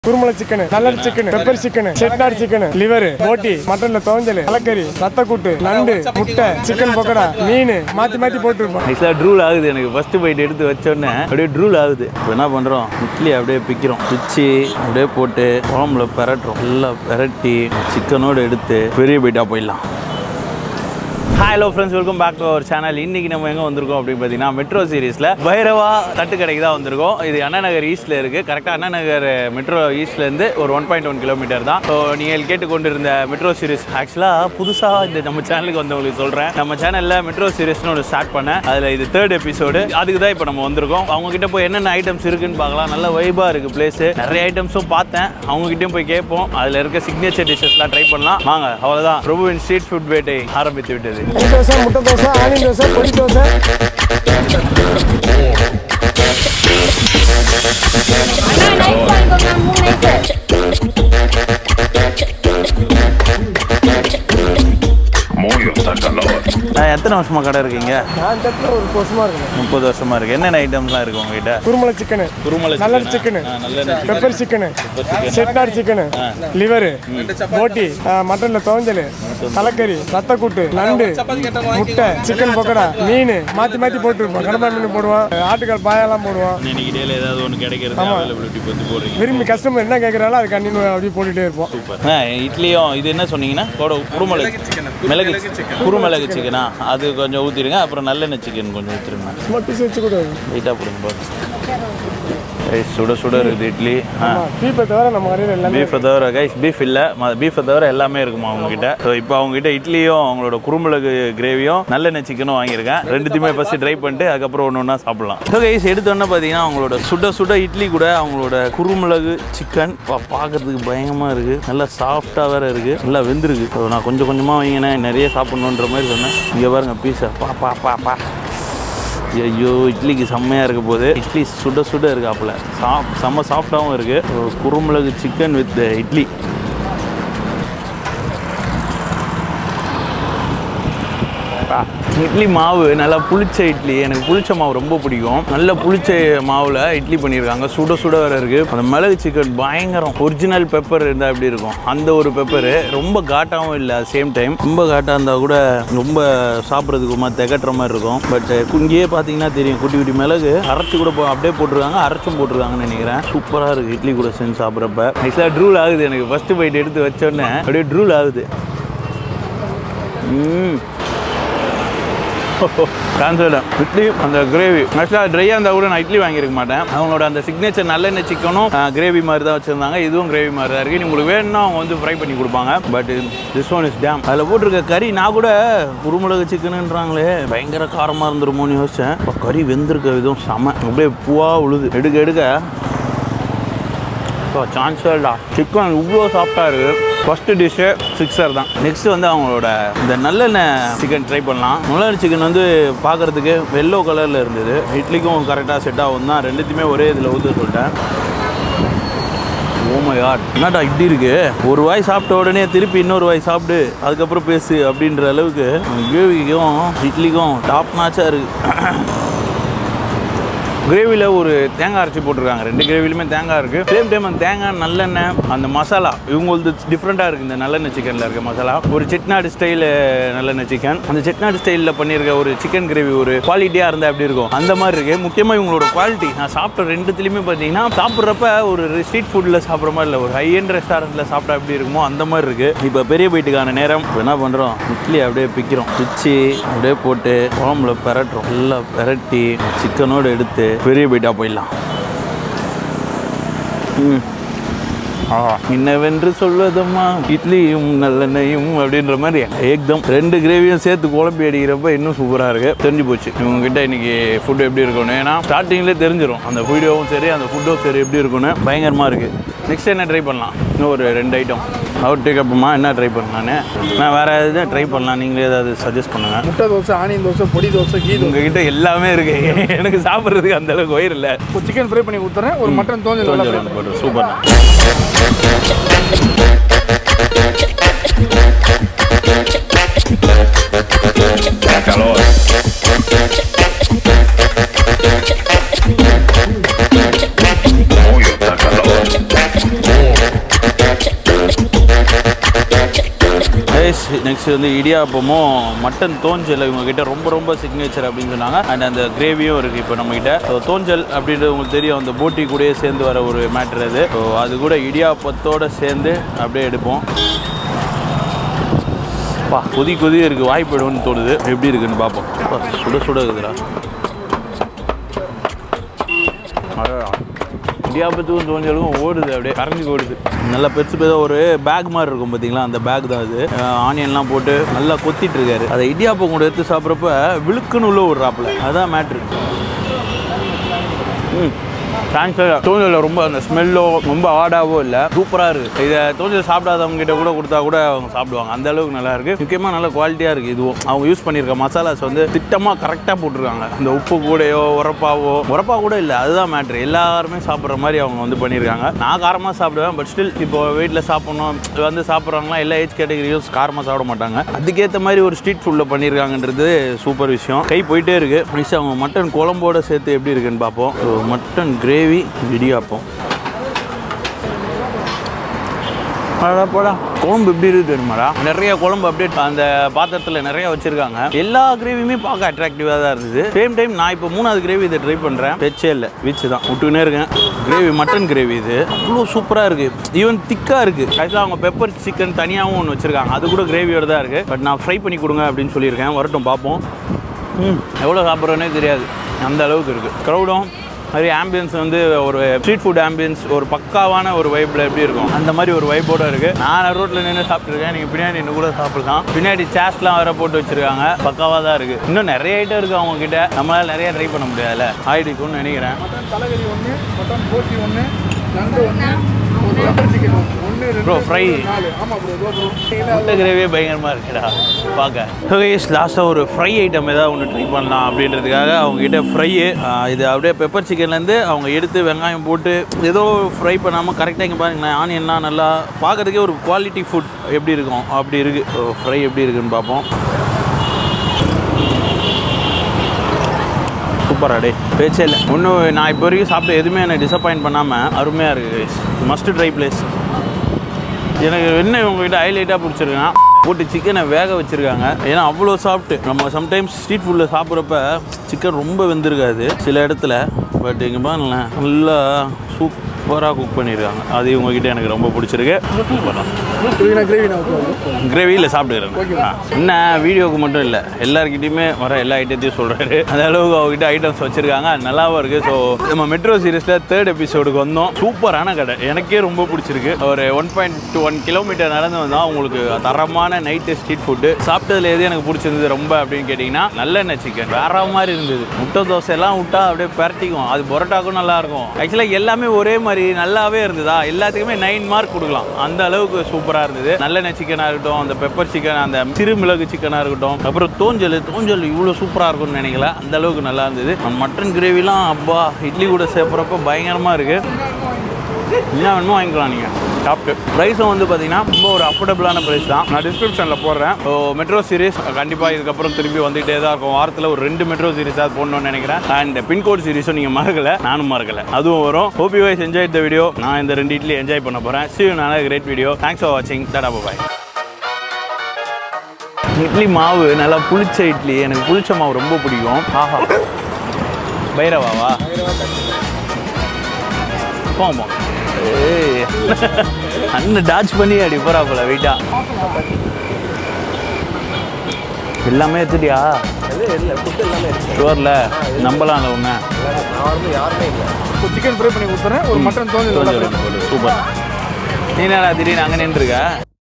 Kurumalai chicken நல்ல chicken pepper chicken Chettinad chicken liver போட்டி மட்டன்ல துவஞ்சல் தலைக்கறி ரத்தக்கூட்டு நண்டு முட்டை சிக்கன் பக்கோடா மீன் மாத்தி மாத்தி போட்டுருப்போம் ஆக்சுவலாக ட்ரூல் ஆகுது எனக்கு ஃபர்ஸ்ட் பைட் எடுத்து வச்சோடனே அப்படியே ட்ரூல் ஆகுது இப்போ என்ன பண்ணுறோம் இட்லி அப்படியே பிக்கிறோம் பிச்சு அப்படியே போட்டு குழம்புல பெரட்டுறோம் எல்லாம் பெரட்டி சிக்கனோடு எடுத்து பெரிய பைட்டாக போயிடலாம் hello friends welcome back to our channel இன்னைக்கு நம்ம எங்கே வந்திருக்கோம் அப்படின்னு பார்த்தீங்கன்னா மெட்ரோ சீரிஸில் பைரவா தட்டு கடைக்கு தான் வந்திருக்கோம் இது அண்ணா நகர் ஈஸ்ட்டில் இருக்குது கரெக்டாக அண்ணா நகர் மெட்ரோ ஈஸ்ட்லேருந்து ஒரு ஒன் பாயிண்ட் ஒன் கிலோமீட்டர் தான் ஸோ நீங்கள் கேட்டுக்கொண்டிருந்த மெட்ரோ சீரிஸ் ஆக்சுவலாக புதுசாக இந்த நம்ம சேனலுக்கு வந்தவங்களுக்கு சொல்கிறேன் நம்ம சேனலில் மெட்ரோ சீரிஸ்னு ஒரு ஸ்டார்ட் பண்ணேன் அதில் இது தேர்ட் எபிசோடு அதுக்கு தான் இப்போ நம்ம வந்திருக்கோம் அவங்க கிட்ட போய் என்னென்ன ஐட்டம்ஸ் இருக்குன்னு பார்க்கலாம் நல்ல வைபாக இருக்குது பிளேஸு நிறைய ஐட்டம்ஸும் பார்த்தேன் அவங்ககிட்டயும் போய் கேட்போம் அதில் இருக்க சிக்னேச்சர் டிஷ்ஷஸ்லாம் ட்ரை பண்ணலாம் வாங்க அவ்வளோதான் பிரபுவின் ஸ்ட்ரீட் ஃபுட் வேட்டை ஆரம்பித்து விட்டது கறி தோசை முட்டை தோசை ஆனியன் தோசை பொடி தோசை அண்ணா நைஸ் வாங்கிக்கோங்க மூணு நைஸ் Moyo está calor. நான் எத்தனை வருஷமா கடை இருக்கீங்க நான் தட்டில் ஒரு கோசமா இருக்கணும் முப்பது வருஷமா இருக்கு என்னென்ன ஐட்டம்ஸ்லாம் இருக்கு உங்ககிட்ட குருமலை சிக்கன் குருமலை நல்ல chicken சிக்கன் ஆ, நல்லெண்ணெய் pepper chicken Chettinad chicken liver போட்டி மட்டன்ல துவஞ்சல் தலைக்கறி ரத்தக்கூட்டு நண்டு முட்டை சிக்கன் பக்கோடா மீன் மாத்தி மாத்தி போட்டுருப்போம் கடம்பா மீன் போடுவோம் ஆட்டுக்கால் பாயெல்லாம் போடுவோம் இன்னைக்கு டேல ஏதாவது ஒன்று கிடைக்கிறது அவைலபிலிட்டி வந்து போடுறீங்க விரும்பி கஸ்டமர் என்ன கேட்குறாலும் அது கண்டினியூ அப்படியே போட்டுட்டே இருப்போம் சூப்பர் ஆ இட்லியும் இது என்ன சொன்னீங்கன்னா கோட குருமிளகு மிளகு குருமிளகு சிக்கனா அது கொஞ்சம் ஊற்றிடுங்க அப்புறம் நல்லெண்ணெய் சிக்கன் கொஞ்சம் ஊற்றிடுங்க சும்மா பீஸ் வச்சு கூட லைட்டாக போடுங்க பாருங்க ரைஸ் சுட சுட இருக்குது இட்லி ஆ பீப்பை தவிர நம்ம கடையில் எல்லாமே பீஃபை தவிர கைஸ் பீஃப் இல்லை பீஃபை தவிர எல்லாமே இருக்குமா அவங்ககிட்ட ஸோ இப்போ அவங்ககிட்ட இட்லியும் அவங்களோட குறுமிளகு கிரேவியும் நல்லெண்ணெய் சிக்கனும் வாங்கியிருக்கேன் ரெண்டுத்தையுமே ஃபஸ்ட்டு ட்ரை பண்ணிட்டு அதுக்கப்புறம் ஒன்று ஒன்றா சாப்பிடலாம் ஸோ கைஸ் எடுத்தோன்னே பார்த்தீங்கன்னா அவங்களோட சுட சுட இட்லி கூட அவங்களோட குறுமிளகு சிக்கன் பார்க்கறதுக்கு பயங்கரமாக இருக்குது நல்லா சாஃப்டாக வேற இருக்குது நல்லா வெந்திருக்கு ஸோ நான் கொஞ்சம் கொஞ்சமாக வாங்கினேன் நிறைய சாப்பிட்ணுன்ற மாதிரி சொன்னேன் இங்கே பாருங்க பீஸா பா பா பா பா ஐயோ இட்லிக்கு செம்மையாக இருக்க போது இட்லி சுட சுட இருக்காப்புல சாப் செம்ம சாஃப்டாகவும் இருக்குது குறுமிளகு சிக்கன் வித் இட்லி பா, இட்லி மாவு நல்லா புளிச்ச இட்லி எனக்கு புளிச்ச மாவு ரொம்ப பிடிக்கும் நல்ல புளிச்ச மாவில் இட்லி பண்ணியிருக்காங்க சுட சுட வேற இருக்குது அந்த மிளகு சிக்கன் பயங்கரம் ஒரிஜினல் பெப்பர் இருந்தால் எப்படி இருக்கும் அந்த ஒரு பெப்பரு ரொம்ப காட்டாகவும் இல்லை சேம் டைம் ரொம்ப காட்டாக இருந்தால் கூட ரொம்ப சாப்பிட்றதுக்கு ஒரு மாதிரி திகட்டுற மாதிரி இருக்கும் பட் இங்கேயே பார்த்தீங்கன்னா தெரியும் குட்டி குட்டி மிளகு அரைச்சி கூட போ அப்படியே போட்டிருக்காங்க அரைச்சும் போட்டிருக்காங்கன்னு நினைக்கிறேன் சூப்பராக இருக்குது இட்லி கூட செஞ்சு சாப்பிட்றப்ப ஆக்சுவலாக ட்ரூல் ஆகுது எனக்கு ஃபஸ்ட்டு பைட் எடுத்து வச்சோடனே அப்படியே ட்ரூல் ஆகுது ம் கான்சர்டம் இட்லி அந்த கிரேவி ஆக்சுவலாக ட்ரையாக இருந்தால் கூட நான் இட்லி வாங்கியிருக்க மாட்டேன் அவங்களோட அந்த சிக்னேச்சர் நல்லெண்ணெய் சிக்கனும் கிரேவி மாதிரி தான் வச்சுருந்தாங்க இதுவும் கிரேவி மாதிரி தான் இருக்குது உங்களுக்கு வேணும்னா அவங்க வந்து ஃப்ரை பண்ணி கொடுப்பாங்க but this one is damn அதில் போட்டிருக்க கறி நான் கூட குருமிளகு சிக்கனுன்றாங்களே பயங்கர காரமாக இருந்துருமோன்னு யோசிச்சேன் இப்போ கறி வெந்திருக்க விதம் செம அப்படியே பூவாக உழுது எடுக்க எடுக்க ஸோ சான்சல்டா சிக்கன் இவ்வளோ சாஃப்டாக இருக்குது ஃபஸ்ட்டு டிஷ்ஷு சிக்ஸர் தான் நெக்ஸ்ட் வந்து அவங்களோட இந்த நல்லெண்ணெய் சிக்கன் ட்ரை பண்ணலாம் நல்லெண்ணெய் சிக்கன் வந்து பார்க்குறதுக்கு வெள்ளோ கலரில் இருந்தது இட்லிக்கும் கரெக்டாக செட் ஆகும் தான் ரெண்டுத்தையுமே ஒரே இதில் ஊற்ற சொல்லிட்டேன் ஓமை யாட் என்னடா இப்படி இருக்கு ஒரு வாய் சாப்பிட்ட உடனே திருப்பி இன்னொரு வாய் சாப்பிடு அதுக்கப்புறம் பேசு அப்படின்ற அளவுக்கு கிரேவிக்கும் இட்லிக்கும் டாப் நாச்சாக இருக்குது கிரேவியில் ஒரு தேங்காய் அரைச்சி போட்டிருக்காங்க ரெண்டு கிரேவிலுமே தேங்காய் இருக்குது சேம் டைம் அந்த தேங்காய் நல்லெண்ணெய் அந்த மசாலா இவங்களுக்கு டிஃப்ரெண்ட்டாக இருக்குது இந்த நல்லெண்ணெய் சிக்கனில் இருக்க மசாலா ஒரு செட்நாடு ஸ்டைல் நல்லெண்ணெய் சிக்கன் அந்த செட்நாடு ஸ்டைலில் பண்ணியிருக்க ஒரு சிக்கன் கிரேவி ஒரு குவாலிட்டியாக இருந்தால் எப்படி இருக்கும் அந்த மாதிரி இருக்குது முக்கியமாக இவங்களோட குவாலிட்டி நான் சாப்பிட்ட ரெண்டுத்துலேயுமே பார்த்தீங்கன்னா சாப்பிட்றப்ப ஒரு ஸ்ட்ரீட் ஃபுட்டில் சாப்பிட்ற மாதிரி இல்லை ஒரு ஹை எண்ட் ரெஸ்டாரண்ட்டில் சாப்பிட்டா எப்படி இருக்குமோ அந்த மாதிரி இருக்குது இப்போ பெரிய பைட்டுக்கான நேரம் இப்போ என்ன பண்ணுறோம் இட்லி அப்படியே பிக்கிறோம் பிச்சு அப்படியே போட்டு குழம்புல பெரட்டுறோம் எல்லாம் பெரட்டி சிக்கனோடு எடுத்து பெரிய பைட்டாக போயிடலாம் ம் ஆஹா என்னவென்று சொல்வதம்மா இட்லியும் நல்லெண்ணெயும் அப்படின்ற மாதிரி ஏக்தம் ரெண்டு கிரேவியும் சேர்த்து குழம்பி அடிக்கிறப்ப இன்னும் சூப்பராக இருக்கு தெரிஞ்சு போச்சு இவங்க கிட்ட இன்னைக்கு ஃபுட் எப்படி இருக்கும்னு ஏன்னா ஸ்டார்டிங்லேயே தெரிஞ்சிடும் அந்த வீடியோவும் சரி அந்த ஃபுட்டும் சரி எப்படி இருக்கும்னு பயங்கரமாக இருக்கு நெக்ஸ்ட் என்ன ட்ரை பண்ணலாம் இன்னும் ஒரு ரெண்டு ஐட்டம் அவுட் டேக்கப்புமா என்ன ட்ரை பண்ணலான்னு நான் வேற எதாவது ட்ரை பண்ணலாம் நீங்களே ஏதாவது சஜஸ்ட் பண்ணுங்க முட்டை தோசை ஆனியன் தோசை பொடி தோசை கீ உங்ககிட்ட எல்லாமே இருக்கு எனக்கு சாப்பிட்றதுக்கு அந்த அளவுக்கு வயிறு இல்லை சிக்கன் ஃப்ரை பண்ணி கொடுத்துறேன் ஒரு மட்டன் தோஞ்சல் நல்லா fry போட்டு super Está calor. Moyo está calor. ஆயிடுச்சு நெக்ஸ்ட் வந்து இடியாப்பமும் மட்டன் தோஞ்சல் இவங்ககிட்ட ரொம்ப ரொம்ப சிக்னேச்சர் அப்படின்னு சொன்னாங்க அண்ட் அந்த கிரேவியும் இருக்குது இப்போ நம்மகிட்ட ஸோ தோஞ்சல் அப்படின்றது உங்களுக்கு தெரியும் அந்த போட்டி கூடயே சேர்ந்து வர ஒரு மேட்ரு அது ஸோ அது கூட இடியாப்பத்தோட சேர்ந்து அப்படியே எடுப்போம் பா கொதி கொதி இருக்குது வாய் போயிடும்னு தோணுது எப்படி இருக்குன்னு பார்ப்போம் அப்பா, சுட சுட இருக்குதுடா அடடா. இடியாப்பத்துக்கும் தோஞ்சலுக்கும் ஓடுது அப்படியே கரைஞ்சி ஓடுது நல்லா பெருசு பெருசாக ஒரு பேக் மாதிரி இருக்கும் பார்த்தீங்களா அந்த பேக் தான் அது ஆனியன்லாம் போட்டு நல்லா கொத்திட்டு இருக்காரு அதை இடியாப்பம் கூட எடுத்து சாப்பிட்றப்ப விழுக்குன்னு உள்ள விட்றாப்புல அதான் மேட்ரு ம் தேங்க்ஸ் தோஞ்சலில் ரொம்ப அந்த ஸ்மெல்லோ ரொம்ப ஆடாவோ இல்லை சூப்பராக இருக்குது இதை தோஞ்சல் சாப்பிடாதவங்க கிட்ட கூட கொடுத்தா கூட அவங்க சாப்பிடுவாங்க அந்த அளவுக்கு நல்லா இருக்குது முக்கியமாக நல்ல குவாலிட்டியாக இருக்குது இதுவும் அவங்க யூஸ் பண்ணியிருக்க மசாலாஸ் வந்து திட்டமாக கரெக்டாக போட்டிருக்காங்க இந்த உப்பு கூடயோ உரப்பாவோ உரப்பா கூட இல்லை அதுதான் மேட்ரு எல்லாருமே சாப்பிட்ற மாதிரி அவங்க வந்து பண்ணியிருக்காங்க நான் காரமாக சாப்பிடுவேன் பட் ஸ்டில் இப்போ வீட்டில் சாப்பிட்ணும் வந்து சாப்பிட்றவங்களாம் எல்லா ஏஜ் கேட்டகரியும் காரமாக சாப்பிட மாட்டாங்க அதுக்கேற்ற மாதிரி ஒரு ஸ்ட்ரீட் ஃபுட்டில் பண்ணியிருக்காங்கன்றது சூப்பர் விஷயம் கை போயிட்டே இருக்குது நெக்ஸ்ட் அவங்க மட்டன் குழம்போட சேர்த்து எப்படி இருக்குன்னு பார்ப்போம் ஸோ மட்டன் கிரேவி இடியாப்பம் அடடா போடா குழம்பு எப்படி இருக்கு தெரியுமாடா நிறைய குழம்பு அப்படியே அந்த பாத்திரத்தில் நிறைய வச்சிருக்காங்க எல்லா கிரேவியுமே பார்க்க அட்ராக்டிவாக தான் இருந்தது சேம் டைம் நான் இப்போ மூணாவது கிரேவி இதை ட்ரை பண்ணுறேன் வெச்சே இல்லை வீச்சு தான் விட்டுக்கினே இருக்கேன் கிரேவி மட்டன் கிரேவி இது அவ்வளோ சூப்பராக இருக்குது ஈவன் திக்காக இருக்குது ஆக்சுவலாக அவங்க பெப்பர் சிக்கன் தனியாகவும் ஒன்று வச்சுருக்காங்க அது கூட கிரேவியோட தான் இருக்குது பட் நான் ஃப்ரை பண்ணி கொடுங்க அப்படின்னு சொல்லியிருக்கேன் வரட்டும் பார்ப்போம் ம் எவ்வளோ சாப்பிட்றோன்னே தெரியாது அந்த அளவுக்கு இருக்குது க்ரௌடும் மாதிரி ஆம்பியன்ஸ் வந்து ஒரு ஸ்ட்ரீட் ஃபுட் ஆம்பியன்ஸ் ஒரு பக்காவான ஒரு வைப்பில் எப்படி இருக்கும் அந்த மாதிரி ஒரு வைப்போட இருக்குது நான் ரோட்டில் நின்று சாப்பிட்ருக்கேன் நீங்கள் பின்னாடி நின்று கூட சாப்பிடலாம் பின்னாடி சேர்ஸ்லாம் வேற போட்டு வச்சிருக்காங்க பக்காவாக தான் இருக்குது இன்னும் நிறைய ஐட்டம் இருக்குது அவங்க கிட்ட நம்மளால நிறைய ட்ரை பண்ண முடியாதுல்ல ஆயிடுக்கும்னு நினைக்கிறேன் தலைகறி ஒன்று மட்டன் போட்டி ஒன்று நண்டு ஒன்று பெப்பர் சிக்கன் ஒன்று ரெண்டு ப்ரோ ஃப்ரை நாலு ஆமாம் ப்ரோ ப்ரோ முட்டை கிரேவியே பயங்கரமாக இருக்குடா பார்க்க கைஸ் லாஸ்ட்டாக ஒரு ஃப்ரை ஐட்டம் ஏதாவது ஒன்று ட்ரை பண்ணலாம் அப்படின்றதுக்காக அவங்ககிட்ட ஃப்ரையு இது அப்படியே பெப்பர் சிக்கன்லேருந்து அவங்க எடுத்து வெங்காயம் போட்டு ஏதோ ஃப்ரை பண்ணாமல் கரெக்டாக இங்கே பாருங்களேன் ஆனியன்லாம் நல்லா பார்க்கறதுக்கே ஒரு குவாலிட்டி ஃபுட் எப்படி இருக்கும் அப்படி இருக்குது ஃப்ரை எப்படி இருக்குன்னு பார்ப்போம் சூப்பரா டே பேச்சே இல்லை ஒன்றும் நான் இப்போ வரைக்கும் சாப்பிட்ட எதுவுமே என்னை டிசப்பாயின்ட் பண்ணாமல் அருமையாக இருக்குது மஸ்ட் ட்ரை பிளேஸ் எனக்கு என்ன உங்ககிட்ட ஹைலைட்டாக பிடிச்சிருக்குன்னா போட்டு சிக்கனை வேக வச்சுருக்காங்க ஏன்னா அவ்வளோ சாப்பிட்டு நம்ம சம்டைம்ஸ் ஸ்ட்ரீட் ஃபுட்டில் சாப்பிட்றப்ப சிக்கன் ரொம்ப வெந்திருக்காது சில இடத்துல பட் இங்கே பாருங்களேன் நல்லா சூப்பராக குக் பண்ணியிருக்காங்க அது இவங்ககிட்ட எனக்கு ரொம்ப பிடிச்சிருக்கு கிரேவி கிரேவி நான் கிரேவியில் சாப்பிட்டுக்கிறேன் ஆ. என்ன வீடியோக்கு மட்டும் இல்லை எல்லாருக்கிட்டையுமே வர எல்லா ஐட்டத்தையும் சொல்கிறாரு அந்த அளவுக்கு அவங்ககிட்ட ஐட்டம்ஸ் வச்சுருக்காங்க அது நல்லாவும் இருக்குது ஸோ நம்ம மெட்ரோ சீரிஸில் தேர்ட் எபிசோடுக்கு வந்தோம் சூப்பரான கடை எனக்கே ரொம்ப பிடிச்சிருக்கு ஒரு one point two one kilometre நடந்து வந்தால் உங்களுக்கு தரமான நைட்டு ஸ்ட்ரீட் ஃபுட்டு சாப்பிட்டதுல எது எனக்கு பிடிச்சிருந்தது ரொம்ப அப்படின்னு கேட்டிங்கன்னா நல்லெண்ணெய் சிக்கன் வேற மாதிரி இருந்தது முட்டை தோசை எல்லாம் விட்டா அப்படியே பரட்டிக்கும் அது பரோட்டாக்கும் நல்லா இருக்கும் ஆக்சுவலாக எல்லாமே ஒரே மாதிரி நல்லாவே இருந்ததா எல்லாத்துக்குமே நைன் மார்க் கொடுக்கலாம் அந்த அளவுக்கு சூப்பராக இருந்தது நல்லெண்ணெய் சிக்கனாக இருக்கட்டும் அந்த பெப்பர் சிக்கன் அந்த சிறு மிளகு சிக்கனாக இருக்கட்டும் அப்புறம் தோஞ்சல் தோஞ்சல் இவ்வளோ சூப்பராக இருக்கும்னு நினைக்கல அந்த அளவுக்கு நல்லா இருந்தது மட்டன் கிரேவிலாம் அப்பா இட்லி கூட சேர்ப்புறப்ப பயங்கரமாக இருக்குது என்ன வேணுமோ வாங்கிக்கலாம் நீங்கள் சாப்பிட்டு ப்ரைஸும் வந்து பார்த்தீங்கன்னா ரொம்ப ஒரு அஃபோர்டபுளான ப்ரைஸ் தான் நான் டிஸ்கிரிப்ஷனில் போடுறேன் ஸோ மெட்ரோ சீரிஸ் கண்டிப்பாக இதுக்கப்புறம் திரும்பி வந்துகிட்டே தான் இருக்கும் வாரத்தில் ஒரு ரெண்டு மெட்ரோ சீரிஸாக போடணும்னு நினைக்கிறேன் அண்ட் பின்கோட் சீரிஸும் நீங்கள் மறக்கல நானும் மறக்கல அதுவும் வரும் hope you guys enjoy the video நான் இந்த ரெண்டு இட்லி என்ஜாய் பண்ண போகிறேன் சி நான் கிரேட் வீடியோ தேங்க்ஸ் ஃபார் வாட்சிங் டாடா பாய் இட்லி மாவு நல்லா புளிச்ச இட்லி எனக்கு புளிச்ச மாவு ரொம்ப பிடிக்கும் ஆஹா பைரவாவா போமா ஏய் அண்ணன் டாச் பண்ணி அடி போறாப்புல வெயிட்டா எல்லாமே எடுத்துட்டியா ஷுவரில் நம்பலாம்ல ஒன்று சிக்கன் ஃப்ரை பண்ணி கொடுத்துறேன் ஒரு மட்டன் தோஞ்சல் சூப்பர் நீ என்னடா திடீர்னு அங்கே நின்றுருக்க